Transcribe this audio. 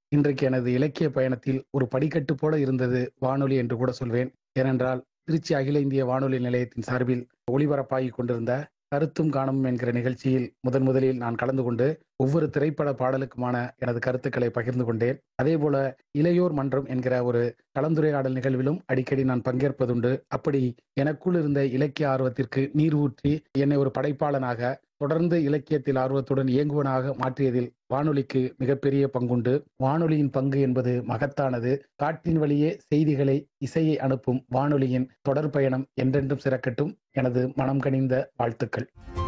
இன்றைக்கு எனது இலக்கிய பயணத்தில் ஒரு படிக்கட்டு போல இருந்தது வானொலி என்று கூட சொல்வேன் ஏனென்றால் திருச்சி அகில இந்திய வானொலி நிலையத்தின் சார்பில் ஒளிபரப்பாகிக் கொண்டிருந்த கருத்தும் காணமும் என்கிற நிகழ்ச்சியில் முதன் முதலில் நான் கலந்து கொண்டு ஒவ்வொரு திரைப்பட பாடலுக்குமான எனது கருத்துக்களை பகிர்ந்து கொண்டேன் அதேபோல இளையோர் மன்றம் என்கிற ஒரு கலந்துரையாடல் நிகழ்விலும் அடிக்கடி நான் பங்கேற்பதுண்டு அப்படி எனக்குள் இருந்த இலக்கிய ஆர்வத்திற்கு நீர் ஊற்றி என்னை ஒரு படைப்பாளனாக தொடர்ந்து இலக்கியத்தில் ஆர்வத்துடன் இயங்குவனாக மாற்றியதில் வானொலிக்கு மிகப்பெரிய பங்குண்டு வானொலியின் பங்கு என்பது மகத்தானது காட்டின் வழியே செய்திகளை இசையை அனுப்பும் வானொலியின் தொடர் பயணம் என்றென்றும் சிறக்கட்டும் எனது மனம் கனிந்த வாழ்த்துக்கள்